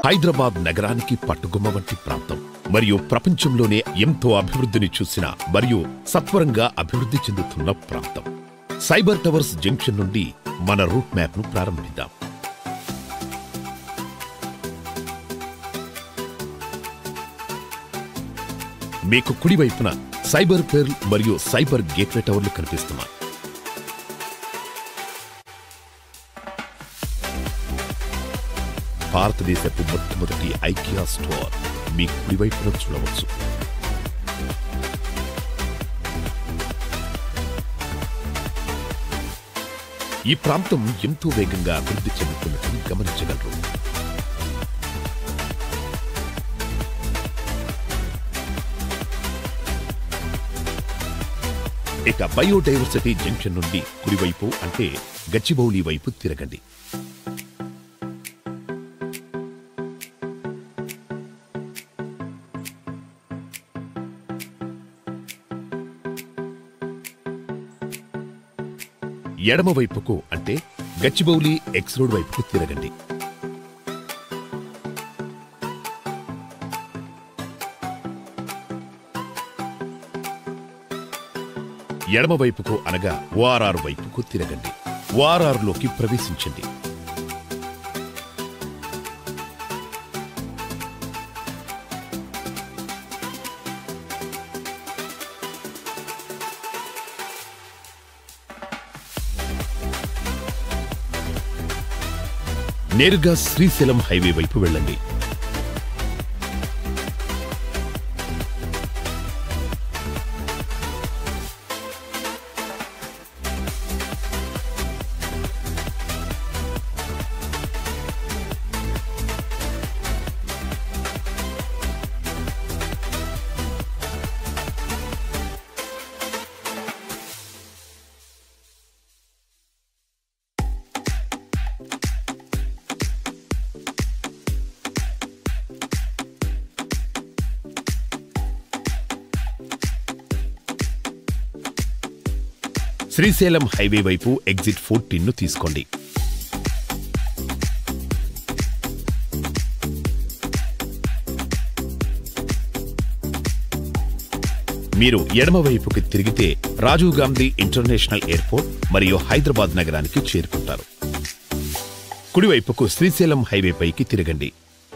హైదరాబాద్ నగరానికి పట్టుగుమ్మ వంటి ప్రాంతం మరియు ప్రపంచంలోనే ఎంతో అభివృద్ధిని చూసిన మరియు సత్వరంగా అభివృద్ధి చెందుతున్న ప్రాంతం సైబర్ టవర్స్ జంక్షన్ నుండి మన రూట్ మ్యాప్ ను ప్రారంభిద్దాం మీకు కుడివైపున సైబర్ పెర్ల్ మరియు సైబర్ గేట్వే టవర్లు కనిపిస్తున్నాయి భారతదేశపు మొట్టమొదటి ఐకియా స్టోర్ మీ కుడివైపున చూడవచ్చు ఈ ప్రాంతం ఎంతో వేగంగా అభివృద్ధి చెందుతున్నట్లు గమనించగలరు ఇక బయోడైవర్సిటీ జంక్షన్ నుండి కుడివైపు అంటే గచ్చిబౌలి వైపు తిరగండి ఎడమ వైపుకు అంటే గచ్చిబౌలి ఎక్స్ రోడ్ వైపుకు తిరగండి ఎడమ వైపుకు అనగా ఓఆర్ఆర్ వైపుకు తిరగండి ఓఆర్ఆర్ లోకి ప్రవేశించండి నేరుగా శ్రీశైలం హైవే వైపు వెళ్ళండి శ్రీశైలం హైవే వైపు ఎగ్జిట్ ఫోర్టీన్ ను తీసుకోండి మీరు ఎడమ వైపుకి తిరిగితే రాజీవ్ గాంధీ ఇంటర్నేషనల్ ఎయిర్పోర్ట్ మరియు హైదరాబాద్ నగరానికి చేరుకుంటారు కుడివైపుకు శ్రీశైలం హైవే పైకి తిరగండి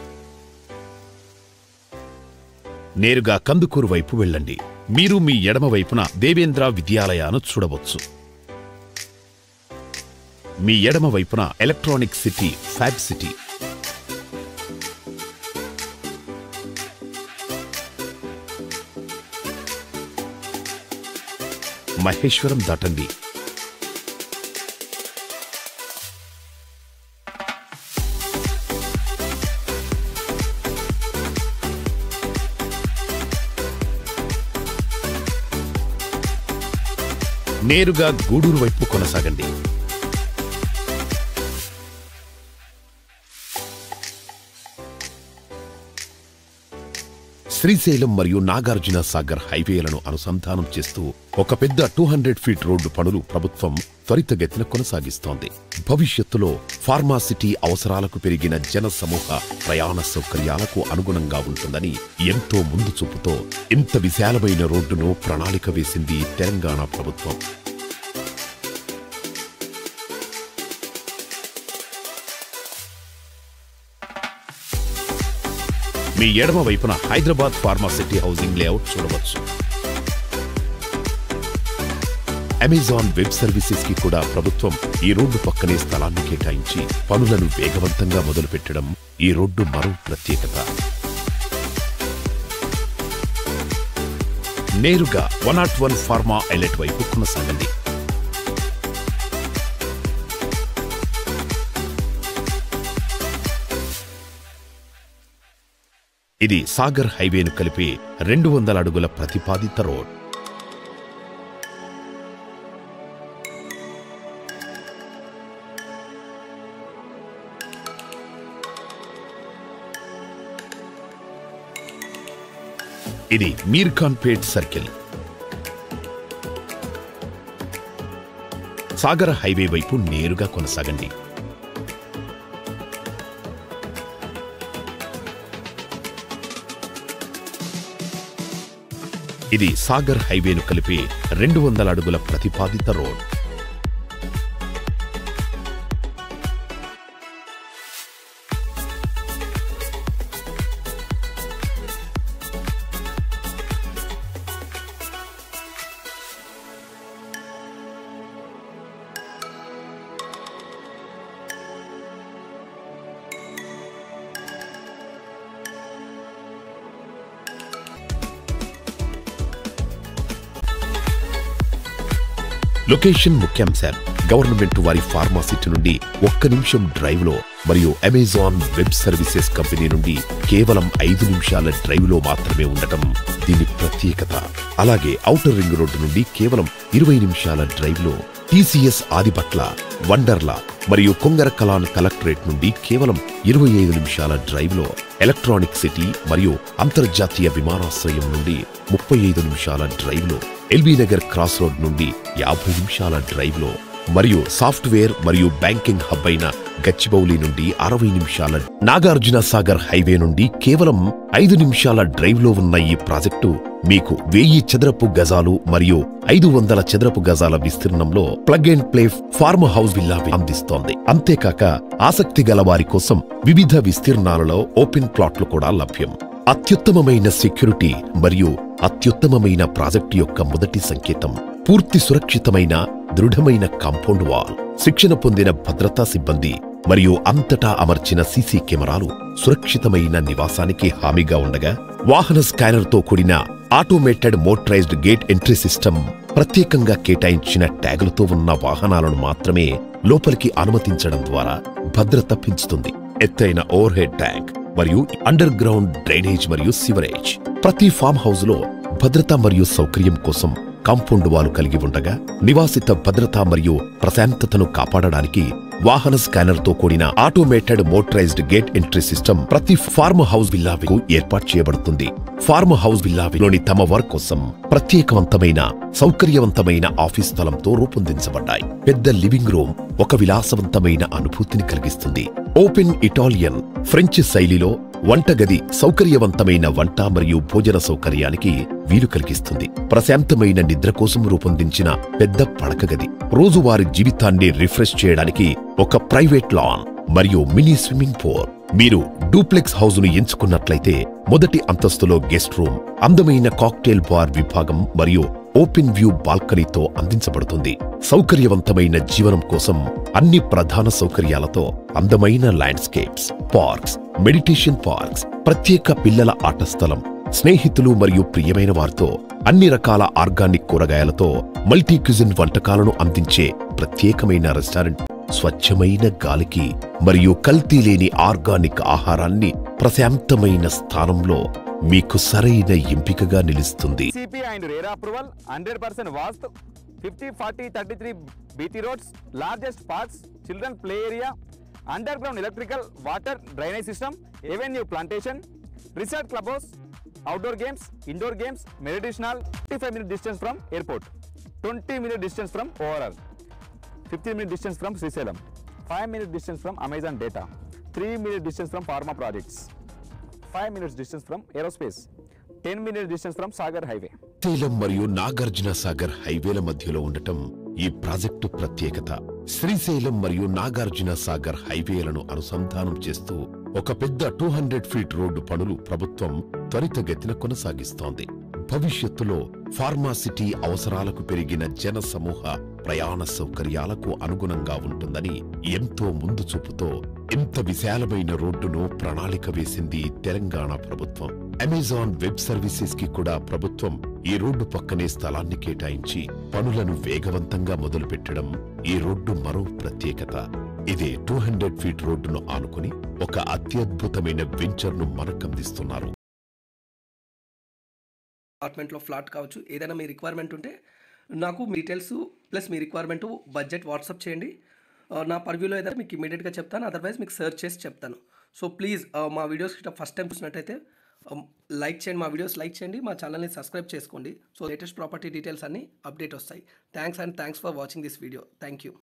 నేరుగా కందుకూరు వైపు వెళ్ళండి మీరు మీ ఎడమ వైపున దేవేంద్ర విద్యాలయాను చూడవచ్చు మీ ఎడమ వైపున electronic city fab city Maheshwaram దాటండి నేరుగా గూడూరు వైపు కొనసాగండి శ్రీశైలం మరియు నాగార్జున సాగర్ హైవేలను అనుసంధానం చేస్తూ ఒక పెద్ద టూ హండ్రెడ్ ఫీట్ రోడ్డు పనులు ప్రభుత్వం త్వరితగతిన కొనసాగిస్తోంది భవిష్యత్తులో ఫార్మాసిటీ అవసరాలకు పెరిగిన జన సమూహ ప్రయాణ సౌకర్యాలకు అనుగుణంగా ఉంటుందని ఎంతో ముందు చూపుతో ఇంత విశాలమైన రోడ్డును ప్రణాళిక వేసింది తెలంగాణ ప్రభుత్వం మీ ఎడమ వైపున హైదరాబాద్ ఫార్మాసిటీ హౌసింగ్ లేఅవుట్ చూడవచ్చు అమెజాన్ వెబ్ సర్వీసెస్ కి కూడా ప్రభుత్వం ఈ రోడ్డు పక్కనే స్థలాన్ని కేటాయించి పనులను వేగవంతంగా మొదలుపెట్టడం ఈ రోడ్డు మరో ప్రత్యేకత నేరుగా one not one pharma islet వైపు కొనసాగండి ఇది సాగర్ హైవేను కలిపే రెండు వందల అడుగుల ప్రతిపాదిత రోడ్ ఇది మీర్ఖాన్పేట్ సర్కిల్ సాగర్ హైవే వైపు నేరుగా కొనసాగండి ఇది సాగర్ హైవేను కలిపే రెండు వందల అడుగుల ప్రతిపాదిత రోడ్ లొకేషన్ ముఖ్యాంశాలు గవర్నమెంట్ వారి ఫార్మాసిటీ నుండి ఒక్క నిమిషం డ్రైవ్ లో మరియు అమెజాన్ వెబ్ సర్వీసెస్ కంపెనీ నుండి కేవలం ఐదు నిమిషాల డ్రైవ్ లో మాత్రమే ఉండటం దీని ప్రత్యేకత అలాగే ఔటర్ రింగ్ రోడ్డు నుండి కేవలం ఇరవై నిమిషాల డ్రైవ్ లో టీసీఎస్ ఆదిపట్ల వండర్లా మరియు కొంగర కలాన్ కలెక్టరేట్ నుండి కేవలం ఇరవై ఐదు నిమిషాల డ్రైవ్ లో ఎలక్ట్రానిక్ సిటీ మరియు అంతర్జాతీయ విమానాశ్రయం నుండి ముప్పై ఐదు నిమిషాల డ్రైవ్ లో ఎల్బీ నగర్ క్రాస్ రోడ్ నుండి యాభై నిమిషాల డ్రైవ్ లో మరియు సాఫ్ట్వేర్ మరియు బ్యాంకింగ్ హబ్ అయిన గచ్చిబౌలి నుండి అరవై నిమిషాల నాగార్జున సాగర్ హైవే నుండి కేవలం ఐదు నిమిషాల డ్రైవ్ లో ఉన్న ఈ ప్రాజెక్టు మీకు వెయ్యి చదరపు గజాలు మరియు ఐదు వందల చదరపు గజాల విస్తీర్ణంలో plug and play farm house villa అందిస్తోంది అంతేకాక ఆసక్తి గల వారి కోసం వివిధ విస్తీర్ణాలలో ఓపెన్ ప్లాట్లు కూడా లభ్యం అత్యుత్తమమైన సెక్యూరిటీ మరియు అత్యుత్తమమైన ప్రాజెక్టు యొక్క మొదటి సంకేతం పూర్తి సురక్షితమైన దృఢమైన కాంపౌండ్ వాల్ శిక్షణ పొందిన భద్రతా సిబ్బంది మరియు అంతటా అమర్చిన సీసీ కెమెరాలు సురక్షితమైన నివాసానికి హామీగా ఉండగా వాహన స్కానర్తో కూడిన automated motorized gate entry system ప్రత్యేకంగా కేటాయించిన ట్యాగులతో ఉన్న వాహనాలను మాత్రమే లోపలికి అనుమతించడం ద్వారా భద్రత పెంచుతుంది ఎత్తైన ఓవర్ హెడ్ ట్యాంక్ మరియు అండర్ గ్రౌండ్ డ్రైనేజ్ మరియు సివరేజ్ ప్రతి ఫామ్ హౌస్ లో భద్రత మరియు సౌకర్యం కోసం కాంపౌండ్ వాలు కలిగి ఉండగా నివాసిత భద్రత మరియు ప్రశాంతతను కాపాడడానికి వాహన స్కానర్ తో కూడిన automated motorized gate entry system ప్రతి ఫార్మ్ హౌస్ విల్లాకు ఏర్పాటు చేయబడుతుంది ఫార్మ్ హౌస్ విల్లాలోని తమ వర్క్ కోసం ప్రత్యేకవంతమైన సౌకర్యవంతమైన ఆఫీస్ స్థలంతో రూపొందించబడ్డాయి పెద్ద లివింగ్ రూమ్ ఒక విలాసవంతమైన అనుభూతిని కలిగిస్తుంది ఓపెన్ ఇటాలియన్ ఫ్రెంచ్ శైలిలో వంటగది సౌకర్యవంతమైన వంట మరియు భోజన సౌకర్యానికి వీలు కలిగిస్తుంది ప్రశాంతమైన నిద్ర కోసం రూపొందించిన పెద్ద పడక గది రోజువారి జీవితాన్ని రిఫ్రెష్ చేయడానికి ఒక ప్రైవేట్ లాన్ మరియు మినీ స్విమ్మింగ్ పూల్ మీరు డూప్లెక్స్ హౌస్ ను ఎంచుకున్నట్లయితే మొదటి అంతస్తులో గెస్ట్ రూమ్ అందమైన కాక్టైల్ బార్ విభాగం మరియు ఓపెన్ వ్యూ బాల్కనీతో అందించబడుతుంది సౌకర్యవంతమైన జీవనం కోసం అన్ని ప్రధాన సౌకర్యాలతో అందమైన ల్యాండ్స్కేప్స్ పార్క్స్ మెడిటేషన్ పార్క్స్ ప్రత్యేక పిల్లల ఆట స్థలం స్నేహితులు మరియు ప్రియమైన వారితో అన్ని రకాల ఆర్గానిక్ కూరగాయలతో మల్టీ క్యూజిన్ వంటకాలను అందించే ప్రత్యేకమైన రెస్టారెంట్ స్వచ్ఛమైన గాలికి మరియు కల్తీ లేని ఆర్గానిక్ ఆహారాన్ని ప్రశాంతమైన స్థానంలో మీకు సరైన ఎంపికగా నిలుస్తుంది CP and RERA approval hundred percent vastu fifty forty thirty three BT roads largest parks children play area underground electrical water drainage system avenue plantation resort club house outdoor games indoor games meditational fifty five minute distance from airport twenty minute distance from overall fifteen minute distance from Srisailam five minute distance from Amazon data three minute distance from pharma projects five minutes distance from aerospace ten minute distance from Sagar highway Srisailam మరియు నాగార్జున సాగర్ హైవేల మధ్యలో ఉండటం ఈ project ప్రత్యేకత శ్రీశైలం మరియు నాగార్జున సాగర్ హైవేలను అనుసంధానం చేస్తూ ఒక పెద్ద టూ హండ్రెడ్ ఫీట్ రోడ్డు పనులు ప్రభుత్వం త్వరితగతిన కొనసాగిస్తోంది భవిష్యత్తులో ఫార్మాసిటీ అవసరాలకు పెరిగిన జన సమూహ ప్రయాణ సౌకర్యాలకు అనుగుణంగా ఉంటుందని ఎంతో ముందు చూపుతో ఇంత విశాలమైన రోడ్డును ప్రణాళిక వేసింది తెలంగాణ ప్రభుత్వం అమెజాన్ వెబ్ సర్వీసెస్ కి కూడా ప్రభుత్వం ఈ రోడ్డు పక్కనే స్థలాన్ని కేటాయించి పనులను వేగవంతంగా మొదలుపెట్టడం ఈ రోడ్డు మరో ప్రత్యేకత ఇదే టూ హండ్రెడ్ ఫీట్ రోడ్డును ఆనుకుని ఒక అత్యద్భుతమైన వెంచర్ ను మనకందిస్తున్నారు అపార్ట్మెంట్లో ఫ్లాట్ కావచ్చు ఏదైనా మీ రిక్వైర్మెంట్ ఉంటే నాకు మీ డీటెయిల్స్ ప్లస్ మీ రిక్వైర్మెంట్ బడ్జెట్ వాట్సాప్ చేయండి ఆ, నా పర్వ్యూలో ఏదైనా మీకు ఇమీడియట్గా చెప్తాను అదర్వైజ్ మీకు సెర్చ్ చేసి చెప్తాను సో ప్లీజ్ మా వీడియోస్ ఫస్ట్ టైం చూసినట్టయితే లైక్ చేయండి మా వీడియోస్ లైక్ చేయండి మా ఛానల్ని సబ్స్క్రైబ్ చేసుకోండి సో లేటెస్ట్ ప్రాపర్టీ డీటెయిల్స్ అన్నీ అప్డేట్ వస్తాయి thanks and thanks for watching this video thank you